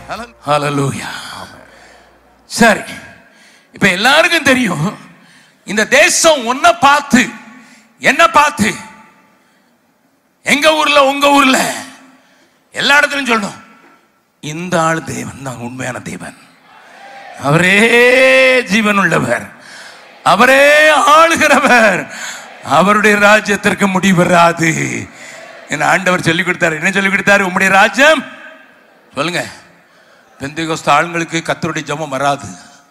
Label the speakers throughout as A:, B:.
A: ஹalleluya சரி இப்ப எல்லாருக்கும் தெரியும் இந்த தேசம் ஒன்ன பார்த்து என்ன பார்த்து எங்க ஊர்ல உங்க ஊர்ல எல்லா இடத்துலயும் சொல்லணும் இந்த ஆள் தேவன் தான் உண்மையான தேவன் அவரே ஜீவன் உள்ளவர் அவரே ஆளுகிறவர் அவருடைய ராஜ்யத்திற்கு முடிவு வராது என் ஆண்டவர் சொல்லி கொடுத்தாரு என்ன சொல்லி கொடுத்தாரு உம்முடைய ராஜ்யம் சொல்லுங்க பெந்தைகோஸ்த ஆளுங்களுக்கு கத்தருடைய ஜெபம் வராது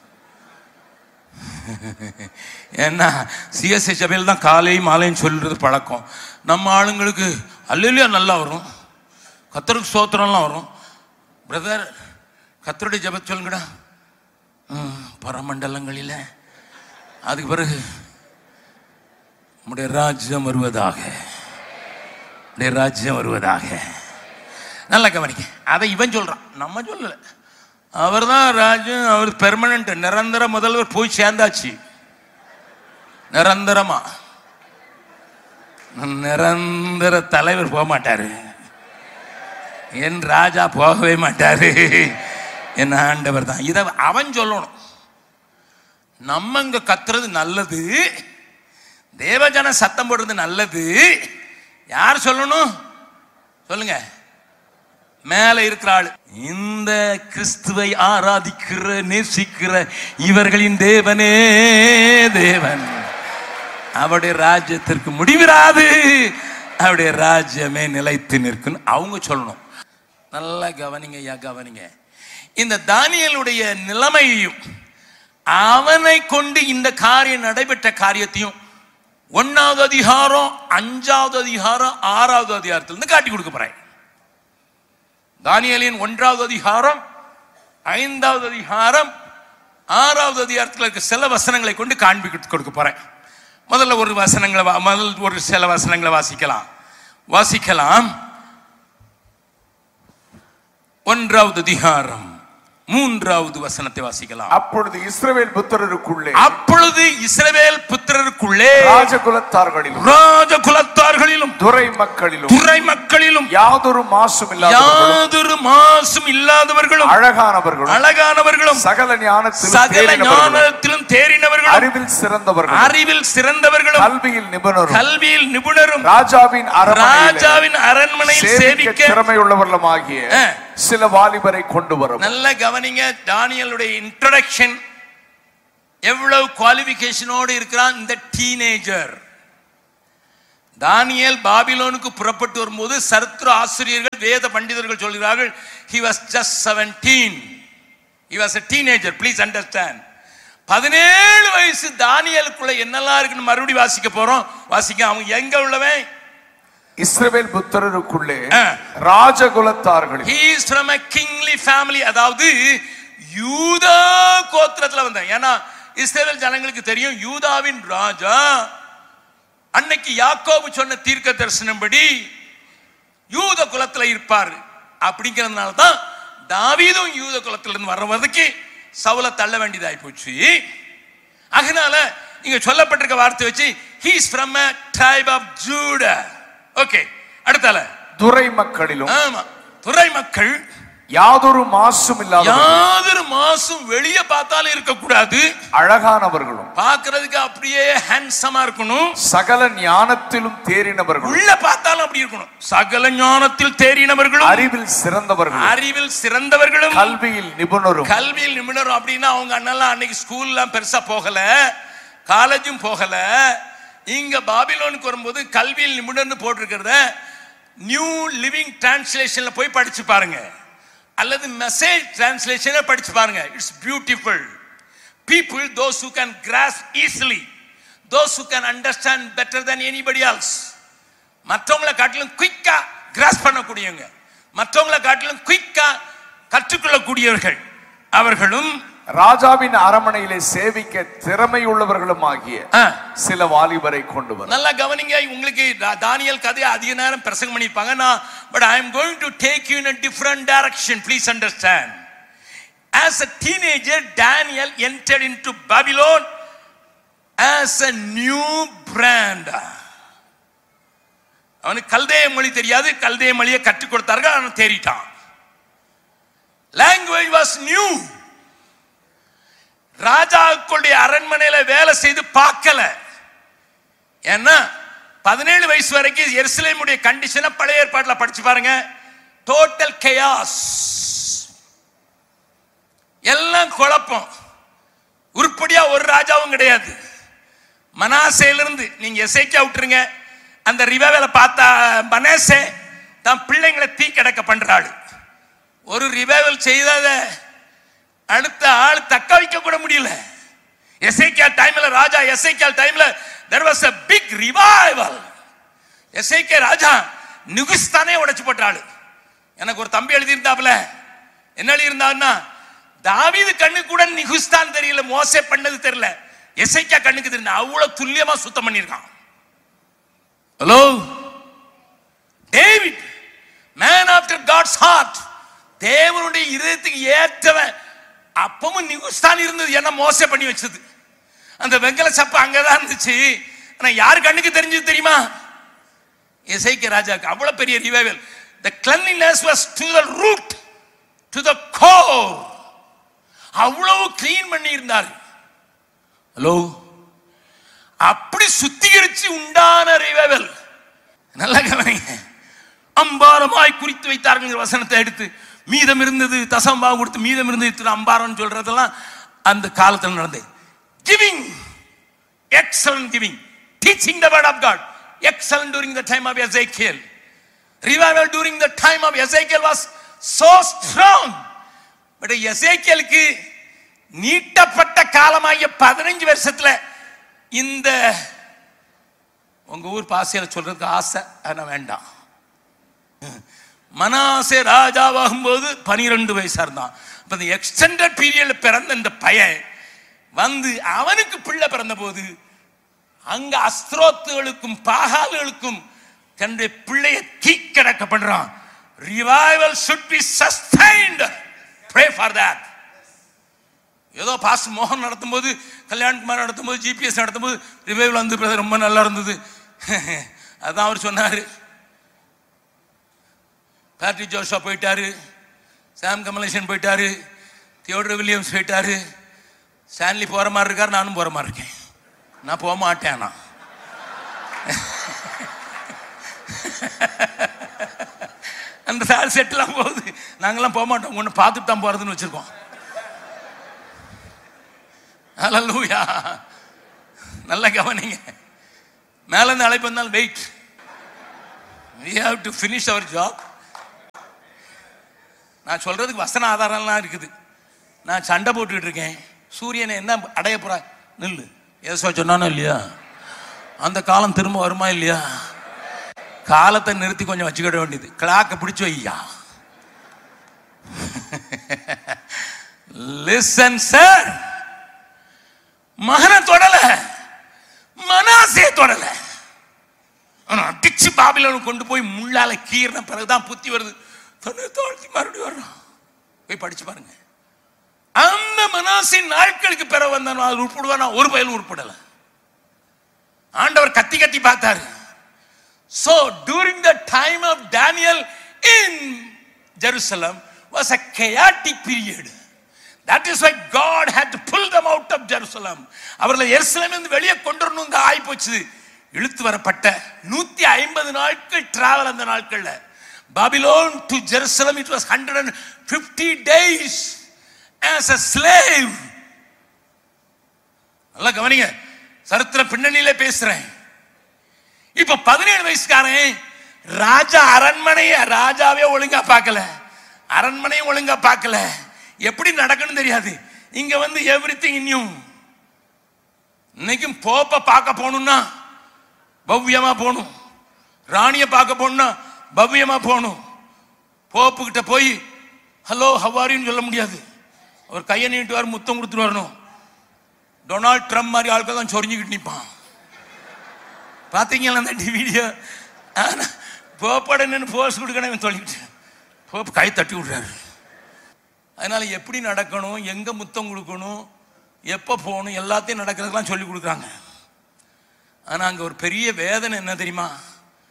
A: ஏன்னா சிஎஸ்ஐ சபையில் தான் காலையும் மாலையும் சொல்றது பழக்கம் நம்ம ஆளுங்களுக்கு அல்லையா நல்லா வரும் கத்தருக்கு சோத்திரம்லாம் வரும் பிரதர் கத்தருடைய ஜெபம் சொல்லுங்கடா ம், பரமண்டலங்களில் அதுக்கு பிறகு உம்முடைய ராஜ்யம் வருவதாக உம்முடைய ராஜ்யம் வருவதாக நல்லா கவனிக்க அதை இவன் சொல்றான் நம்ம சொல்லல அவர் தான் ராஜ்யம் அவர் பெர்மனன்ட் நிரந்தர முதல்வர் போய் சேர்ந்தாச்சு நிரந்தரமா நிரந்தர தலைவர் போக மாட்டாரு என் ராஜா போகவே மாட்டாரு என் ஆண்டவர் தான் இதை அவன் சொல்லணும் நம்ம இங்க கத்துறது நல்லது தேவஜன சத்தம் போடுறது நல்லது யார் சொல்லணும் சொல்லுங்க மேல இருக்கிற ஆளு இந்த கிறிஸ்துவை ஆராதிக்கிற நேசிக்கிற இவர்களின் தேவனே தேவன் அவருடைய ராஜ்யத்திற்கு முடிவிராது அவருடைய ராஜ்யமே நிலைத்து நிற்கும் அவங்க சொல்லணும் நல்லா கவனிங்க ஐயா கவனிங்க இந்த தானியலுடைய நிலைமையையும் அவனை கொண்டு இந்த காரியம் நடைபெற்ற காரியத்தையும் ஒன்னாவது அதிகாரம் அஞ்சாவது அதிகாரம் ஆறாவது அதிகாரத்திலிருந்து காட்டி கொடுக்க போறேன் தானியலின் ஒன்றாவது அதிகாரம் ஐந்தாவது அதிகாரம் ஆறாவது அதிகாரத்தில் இருக்க சில வசனங்களை கொண்டு காண்பி கொடுக்க போறேன் முதல்ல ஒரு வசனங்களை வா- முதல் ஒரு சில வசனங்களை வாசிக்கலாம் வாசிக்கலாம் ஒன்றாவது அதிகாரம் மூன்றாவது வசனத்தை வாசிக்கலாம்
B: அப்பொழுது இஸ்ரவேல் புத்திரருக்குள்ளே
A: அப்பொழுது இஸ்ரவேல் புத்திரருக்குள்ளே
B: ராஜகுலத்தார்களிலும்
A: ராஜகுலத்தார்களிலும்
B: துரை மக்களிலும்
A: துறை மக்களிலும்
B: யாதொரு மாசும் இல்லாதவர்களும்
A: யாதொரு மாசும் இல்லாதவர்களும்
B: அழகானவர்களும்
A: அழகானவர்களும்
B: சகல ஞானத்திலும்
A: சகல
B: தேறினவர்களும்,
A: ஞானத்திலும் தேறினவர்களும்
B: அறிவில் சிறந்தவர்களும்
A: அறிவில் சிறந்தவர்களும்
B: கல்வியில் நிபுணரும்
A: கல்வியில் நிபுணரும்
B: ராஜாவின் அரண்மனையிலே
A: ராஜாவின் அரண்மனையில்
B: சேவிக்க
A: சேவிக்க
B: திறமையுள்ளவர்களும் ஆகிய
A: ஆ.
B: சில வாலிபரை கொண்டு வரும்
A: நல்ல கவனிங்க தானியலுடைய இன்ட்ரோடக்ஷன் எவ்வளவு குவாலிபிகேஷனோடு இருக்கிறான் இந்த டீனேஜர் தானியேல் பாபிலோனுக்கு புறப்பட்டு வரும்போது சரித்திர ஆசிரியர்கள் வேத பண்டிதர்கள் சொல்கிறார்கள் he was just 17 he was a teenager please understand பதினேழு வயசு தானியலுக்குள்ள என்னெல்லாம் இருக்குன்னு மறுபடியும் வாசிக்க போறோம் வாசிக்க அவங்க எங்க உள்ளவன்
B: இஸ்ரவேல் புத்திரருக்குள்ளே
A: ஆ.
B: ராஜகுலத்தார்களில்
A: he is from a kingly family அதாவது யூதா கோத்திரத்துல வந்தேன் ஏன்னா இஸ்ரேல் ஜனங்களுக்கு தெரியும் யூதாவின் ராஜா அன்னைக்கு யாக்கோபு சொன்ன தீர்க்க தரிசனம்படி யூத குலத்துல இருப்பார் அப்படிங்கிறதுனால தான் தாவீதும் யூத குலத்துல இருந்து வர்றதுக்கு சவுல தள்ள வேண்டியதாய் போச்சு அதனால இங்க சொல்லப்பட்டிருக்க வார்த்தை வச்சு he's from a tribe of judah okay அடுத்தால
B: துரை மக்களிலும்
A: ஆமா துறை மக்கள்
B: யாதொரு மாசும் இல்லாதவர்களும்
A: யாதொரு மாசும் வெளியே பார்த்தாலும் இருக்கக்கூடாது
B: அழகானவர்களும்
A: பார்க்கிறதுக்கு அப்படியே ஹேண்ட்ஸமா இருக்கணும்
B: சகல ஞானத்திலும் தேறினவர்களும்
A: உள்ள பார்த்தாலும் அப்படி இருக்கணும் சகல ஞானத்தில் தேறினவர்களும்
B: அறிவில் சிறந்தவர்களும்
A: அறிவில் சிறந்தவர்களும்
B: கல்வியில் நிபுணரும்
A: கல்வியில் நிபுணரும் அப்படின்னா அவங்க அண்ணெல்லாம் அன்னைக்கு ஸ்கூல்லாம் பெருசா போகல காலேஜும் போகல இங்க பாபிலோனுக்கு வரும்போது கல்வியில் நிபுணர்னு போட்டிருக்கிறத நியூ லிவிங் டிரான்ஸ்லேஷன்ல போய் படிச்சு பாருங்க அல்லது மெசேஜ் டிரான்ஸ்லேஷனை படிச்சு பாருங்க it's beautiful people those who can grasp easily those who can understand better than anybody else மற்றவங்களை காட்டிலும் குயிக்கா கிராஸ் பண்ணக்கூடியவங்க மற்றவங்களை காட்டிலும் குயிக்கா கற்றுக்கொள்ளக்கூடியவர்கள் அவர்களும்
B: ராஜாவின் அரமனையிலே சேவிக்க திறமையுள்ளவர்களும் ஆகிய
A: ஆ,
B: சில வாலிபரை கொண்டு வரும்
A: நல்லா கவனிங்க உங்களுக்கு தா- தானியேல் கதையை அதிக நேரம் பிரசங்கம் பண்ணியிருப்பாங்க நான் but I am going to take you in a different direction please understand as a teenager daniel entered into babylon as a new brand அவனுக்கு கல்தேய மொழி தெரியாது கல்தேய மொழியை கற்றுக் கொடுத்தார்கள் அவன் தேறிட்டான் லாங்குவேஜ் லாங்குவேஜ் வாஸ் நியூ ராஜாக்களுடைய அரண்மனையில வேலை செய்து பார்க்கல ஏன்னா பதினேழு வயசு வரைக்கும் எருசலேமுடைய கண்டிஷனை பழைய ஏற்பாட்டில் படிச்சு பாருங்க டோட்டல் கெயாஸ் எல்லாம் குழப்பம் உருப்படியா ஒரு ராஜாவும் கிடையாது மனாசையிலிருந்து நீங்க எசைக்கா விட்டுருங்க அந்த ரிவைவலை பார்த்தா மனேசே தன் பிள்ளைங்களை தீ கிடக்க பண்றாள் ஒரு ரிவைவல் செய்தாத அடுத்த ஆள் தக்க வைக்க கூட முடியல எசைக்கியா டைம்ல ராஜா எசைக்கியா டைம்ல there was a big revival Hezekiah ராஜா நிகுஸ்தானே உடைச்சு போட்டாள் எனக்கு ஒரு தம்பி எழுதியிருந்தாப்புல என்ன எழுதியிருந்தான்னா தாவீது கண்ணு கூட நிகுஸ்தான் தெரியல மோசே பண்ணது தெரியல எசைக்கியா கண்ணுக்கு தெரியல அவ்வளவு துல்லியமா சுத்தம் பண்ணியிருக்கான் hello David man after God's heart தேவனுடைய இதயத்துக்கு ஏற்றவன் அப்பவும் நிகுஸ்தான் இருந்தது என்ன மோச பண்ணி வச்சது அந்த வெங்கல சப்ப அங்கதான் இருந்துச்சு ஆனா யார் கண்ணுக்கு தெரிஞ்சது தெரியுமா இசைக்கு ராஜாக்கு அவ்வளவு பெரிய revival the cleanliness was to the root to the core அவ்வளவு க்ளீன் பண்ணி இருந்தார் ஹலோ அப்படி சுத்திகரிச்சு உண்டான ரிவைவல் நல்லா கவனிங்க அம்பாரமாய் குறித்து வைத்தார்கள் வசனத்தை எடுத்து மீதம் இருந்தது தசம்பா கொடுத்து மீதம் இருந்தது இத்தனை அம்பாரம் சொல்றதெல்லாம் அந்த காலத்தில் நடந்தது giving excellent giving teaching the word of God excellent during the time of Ezekiel revival during the time of Ezekiel was so strong but எசைக்கியலுக்கு நீட்டப்பட்ட காலமாகிய பதினஞ்சு வருஷத்துல இந்த உங்க ஊர் பாசையில சொல்றதுக்கு ஆசை ஆனா வேண்டாம் மனாசே ராஜாவாகும் போது பனிரெண்டு வயசா இருந்தான் அப்ப இந்த எக்ஸ்டெண்டட் பீரியட்ல பிறந்த இந்த பையன் வந்து அவனுக்கு பிள்ளை பிறந்த போது அங்க அஸ்திரோத்துகளுக்கும் பாகால்களுக்கும் தன்னுடைய பிள்ளையை தீக்கடக்க பண்றான் revival should be sustained pray for that ஏதோ பாஸ் மோகன் நடத்தும்போது கல்யாண்குமார் நடத்தும்போது ஜிபிஎஸ் நடத்தும்போது ரிவைவல் வந்து brother ரொம்ப நல்லா இருந்தது அதான் அவர் சொன்னார் பேட்ரிக் ஜோஷா போயிட்டாரு சாம் கமலேஷன் போயிட்டாரு தியோடர் வில்லியம்ஸ் போயிட்டாரு ஸ்டான்லி போகிற மாதிரி இருக்கார் நானும் போகிற மாதிரி இருக்கேன் நான் போக மாட்டேன் நான் அந்த சார் செட்டுலாம் போகுது நாங்கெல்லாம் போக மாட்டோம் ஒன்று பார்த்துட்டு தான் போகிறதுன்னு வச்சுருக்கோம் ஹalleluya நல்ல கவனிங்க மேல இருந்து அழைப்பு வந்தால் wait we have to finish our job நான் சொல்றதுக்கு வசன ஆதாரம்லாம் இருக்குது நான் சண்டை போட்டுக்கிட்டு இருக்கேன் சூரியனை என்ன அடைய போறா நில்லு ஏசோ சொன்னானோ இல்லையா அந்த காலம் திரும்ப வருமா இல்லையா காலத்தை நிறுத்தி கொஞ்சம் வச்சுக்கிட வேண்டியது கிளாக்கை பிடிச்சு வையா லிசன் சார் மகனை தொடல மனாசே தொடல அவனை அடிச்சு பாபிலோன் கொண்டு போய் முள்ளால கீறின பிறகுதான் புத்தி வருது தன்னை தாழ்த்தி மறுபடியும் வர்றான் போய் படிச்சு பாருங்க அந்த மனாசின் நாட்களுக்கு பிறகு வந்தான் அது உருப்பிடுவானா ஒரு பயலும் உருப்படல ஆண்டவர் கத்தி கத்தி பார்த்தாரு So during the time of Daniel in Jerusalem was a chaotic period. That is why God had to pull them out of Jerusalem. அவர்களை எருசலேமிலிருந்து வெளியே கொண்டு வரணுங்க ஆகி போச்சு இழுத்து வரப்பட்ட நூத்தி ஐம்பது நாட்கள் டிராவல் அந்த நாட்கள்ல Babylon to Jerusalem it was hundred and fifty days as a slave நல்லா கவனிங்க சரித்திர பின்னணியில பேசுறேன் இப்ப பதினேழு வயசுக்காரன் ராஜா அரண்மனைய ராஜாவே ஒழுங்கா பார்க்கல அரண்மனையும் ஒழுங்கா பார்க்கல எப்படி நடக்கணும் தெரியாது இங்க வந்து எவ்ரி திங் இன்னும் இன்னைக்கும் போப்ப பார்க்க போகணும்னா பவ்யமா போகணும் ராணிய பார்க்க போகணும்னா பவ்யமா போகணும் போப்பு கிட்ட போய் ஹலோ ஹவாரின்னு சொல்ல முடியாது அவர் கையை நீட்டுவார் முத்தம் கொடுத்துட்டு வரணும் டொனால்ட் ட்ரம்ப் மாதிரி ஆட்கள் தான் சொரிஞ்சுக்கிட்டு நிற்பான் பார்த்தீங்களா அந்த வீடியோ ஆனால் போப்பாட நின்று போஸ் கொடுக்கணும் சொல்லிக்கிட்டு போப்பு கை தட்டி விட்றாரு அதனால எப்படி நடக்கணும் எங்கே முத்தம் கொடுக்கணும் எப்போ போகணும் எல்லாத்தையும் நடக்கிறதுக்கெல்லாம் சொல்லி கொடுக்குறாங்க ஆனால் அங்கே ஒரு பெரிய வேதனை என்ன தெரியுமா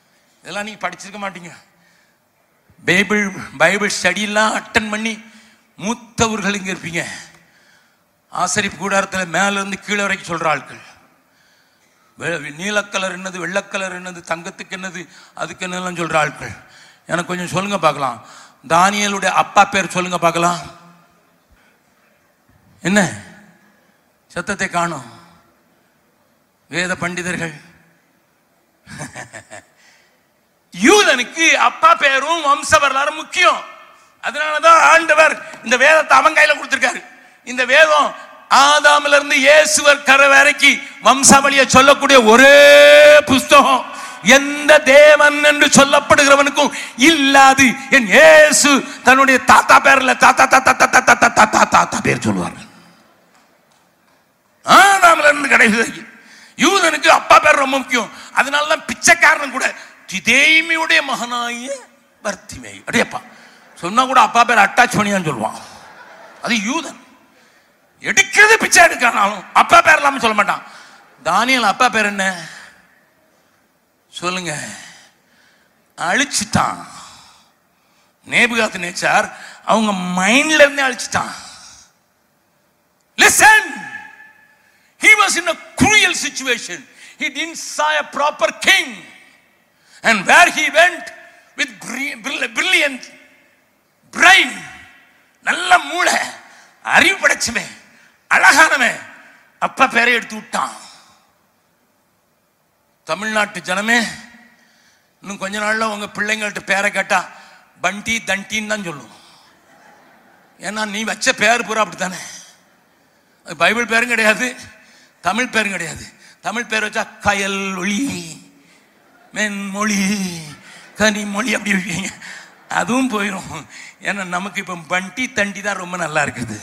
A: இதெல்லாம் நீங்கள் படிச்சிருக்க மாட்டீங்க பைபிள் பைபிள் ஸ்டடியெல்லாம் அட்டன் பண்ணி மூத்தவர்கள் இங்க இருப்பீங்க ஆசரிப்பு கூடாரத்தில் மேல இருந்து கீழே வரைக்கும் சொல்ற ஆட்கள் வெ- நீலக்கலர் என்னது வெள்ளக்கலர் என்னது தங்கத்துக்கு என்னது அதுக்கு என்னெல்லாம் சொல்ற ஆட்கள் எனக்கு கொஞ்சம் சொல்லுங்க பார்க்கலாம் தானியலுடைய அப்பா பேர் சொல்லுங்க பார்க்கலாம் என்ன சத்தத்தை காணும் வேத பண்டிதர்கள் யூதனுக்கு அப்பா பேரும் வம்ச வரலாறும் முக்கியம் அதனாலதான் ஆண்டவர் இந்த வேதத்தை அவன் கையில கொடுத்திருக்காரு இந்த வேதம் ஆதாமில இருந்து இயேசுவர் கரை வரைக்கும் வம்சாவளியை சொல்லக்கூடிய ஒரே புஸ்தகம் எந்த தேவன் என்று சொல்லப்படுகிறவனுக்கும் இல்லாது என் இயேசு தன்னுடைய தாத்தா பேர்ல தாத்தா தாத்தா தாத்தா தாத்தா தாத்தா தாத்தா பேர் சொல்லுவார் ஆதாமில இருந்து கடைசி வரைக்கும் யூதனுக்கு அப்பா பேர் ரொம்ப முக்கியம் அதனால தான் பிச்சைக்காரன் கூட திதேமியுடைய மகனாய பர்த்திமை அடையப்பா சொன்னா கூட அப்பா பேர் அட்டாச் பண்ணியான்னு சொல்லுவான் அது யூதன் எடுக்கிறது பிச்சை எடுக்கிறானாலும் அப்பா பேர் இல்லாம சொல்ல மாட்டான் தானியல் அப்பா பேர் என்ன சொல்லுங்க அழிச்சிட்டான் நேபுகாத்து நேச்சார் அவங்க மைண்ட்ல இருந்தே அழிச்சிட்டான் listen He was in a cruel situation. He didn't saw a proper king. And where he went with bri- brill- brilliant brain, நல்ல மூளை அறிவு படைச்சுமே அழகானவே அப்பா பேரை எடுத்து விட்டான் தமிழ்நாட்டு ஜனமே இன்னும் கொஞ்ச நாள்ல உங்க பிள்ளைங்கள்ட்ட பேரை கேட்டா பண்டி தண்டின்னு தான் சொல்லும் ஏன்னா நீ வச்ச பேர் பூரா அப்படித்தானே அது பைபிள் பேரும் கிடையாது தமிழ் பேரும் கிடையாது தமிழ் பேர் வச்சா கயல் ஒளி மென்மொழி கனிமொழி அப்படி வைப்பீங்க அதுவும் போயிடும் ஏன்னா நமக்கு இப்போ பண்டி தண்டி தான் ரொம்ப நல்லா இருக்குது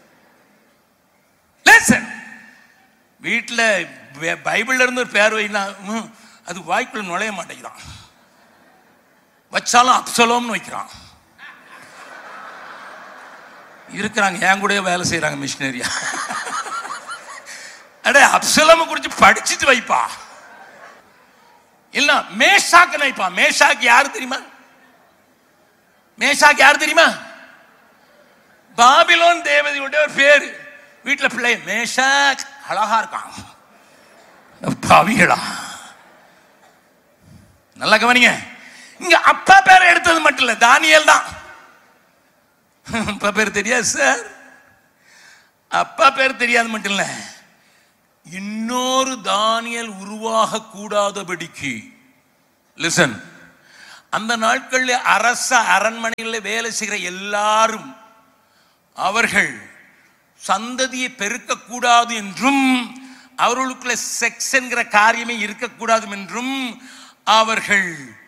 A: Listen. வீட்டில் பைபிள்ல இருந்து ஒரு பேர் வைனா ம், அது வாய்க்குள்ள நுழைய மாட்டேங்கிறான் வச்சாலும் அப்சலோம்னு வைக்கிறான் இருக்கிறாங்க என் கூடயே வேலை செய்யறாங்க மிஷினரியா அடே அப்சலம குறிச்சு படிச்சுட்டு வைப்பா இல்ல மேஷாக்கு வைப்பா மேஷாக்கு யாரு தெரியுமா மேஷாக்கு யாரு தெரியுமா பாபிலோன் தேவதையுடைய ஒரு பேரு வீட்டுல பிள்ளை மேஷாக் அழகா இருக்கான் பாவிகளா நல்லா கவனிங்க இங்க அப்பா பேரை எடுத்தது மட்டும் இல்ல தானியல் தான் அப்பா பேர் தெரியாது சார் அப்பா பேர் தெரியாது மட்டும் இல்ல இன்னொரு தானியல் உருவாக கூடாதபடிக்கு லிசன் அந்த நாட்களில் அரச அரண்மனையில் வேலை செய்கிற எல்லாரும் அவர்கள் சந்ததியை பெருக்கக்கூடாது என்றும் அவர்களுக்குள்ள செக்ஸ் என்கிற காரியமே இருக்கக்கூடாது என்றும் அவர்கள்